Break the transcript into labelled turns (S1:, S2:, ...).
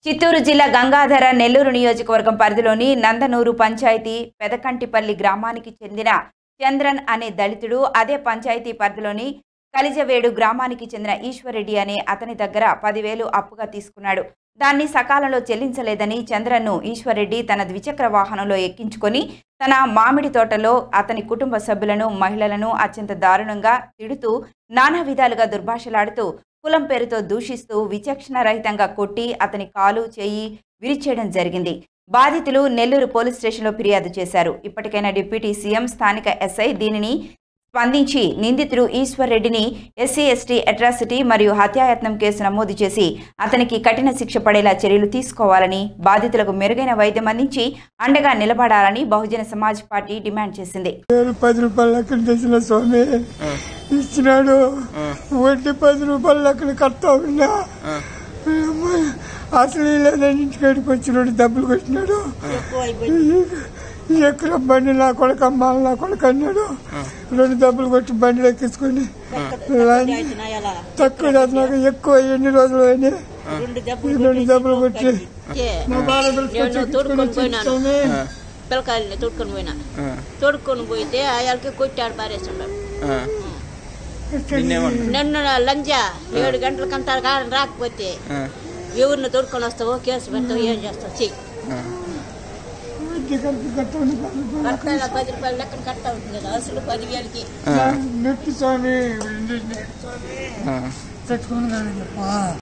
S1: చిత్తూరు జిల్లా గంగాధర నెల్లూరు నియోజకవర్గం పరిధిలోని నందనూరు పంచాయతీ పెదకంటిపల్లి గ్రామానికి చెందిన చంద్రన్ అనే దళితుడు అదే పంచాయతీ పరిధిలోని కలిజవేడు గ్రామానికి చెందిన ఈశ్వరెడ్డి అనే అతని దగ్గర పదివేలు అప్పుగా తీసుకున్నాడు దాన్ని సకాలంలో చెల్లించలేదని చంద్రన్ను ఈశ్వరెడ్డి తన ద్విచక్ర వాహనంలో ఎక్కించుకొని తన మామిడి తోటలో అతని కుటుంబ సభ్యులను మహిళలను అత్యంత దారుణంగా తిడుతూ నానా విధాలుగా దుర్భాషలాడుతూ కులం పేరుతో దూషిస్తూ విచక్షణ రహితంగా కొట్టి అతని కాలు చేయి విరిచేయడం జరిగింది బాధితులు నెల్లూరు పోలీస్ స్టేషన్లో ఫిర్యాదు చేశారు ఇప్పటికైనా డిప్యూటీ సీఎం స్థానిక ఎస్ఐ దీనిని స్పందించి నిందితుడు ఈశ్వర్ రెడ్డిని ఎస్సీ ఎస్టీ అట్రాసిటీ మరియు హత్యాయత్నం కేసు నమోదు చేసి అతనికి కఠిన శిక్ష పడేలా చర్యలు తీసుకోవాలని బాధితులకు మెరుగైన వైద్యం అందించి అండగా నిలబడాలని బహుజన సమాజ్ పార్టీ డిమాండ్ చేసింది
S2: వేలు పది రూపాయలు లెక్కన తెచ్చిన స్వామి ఇచ్చినాడు వడ్డీ పది రూపాయలు లెక్కన కడతా ఉన్నా అసలు లేదని ఇంటికాడికి వచ్చినాడు డబ్బులు కొట్టినాడు ఎక్కడ బండి నా కొడుకు అమ్మాలి నా కొడుకు అన్నాడు రెండు డబ్బులు కొట్టి బండిలో ఎక్కించుకొని తక్కువ నాకు ఎక్కువ ఎన్ని రోజులు అయినాయి ఈ రెండు డబ్బులు కొట్టి మా బాధ
S3: నేను తోడుకొని పోయినాను
S2: స్వామి
S3: పిల్లకాయలని తోడుకొని పోయినా తోడుకొని పోయితే అయాలకి కొట్టాడు పారేస్తున్నాడు నన్ను లంజా ఏడు గంటలకంతా గా- రాకపోతే ఎవరిని తోడుకొని వస్తావో కేసు పెడతావు ఏం చేస్తావు చెయ్యి
S2: వడ్డీ కలిపి కట్టండి
S3: కట్టాల పది రూపాయలు లెక్కన కట్టా ఉంటుంది కదా అసలు పదివేలకి
S2: నొప్పి స్వామి తట్టుకోను కానీ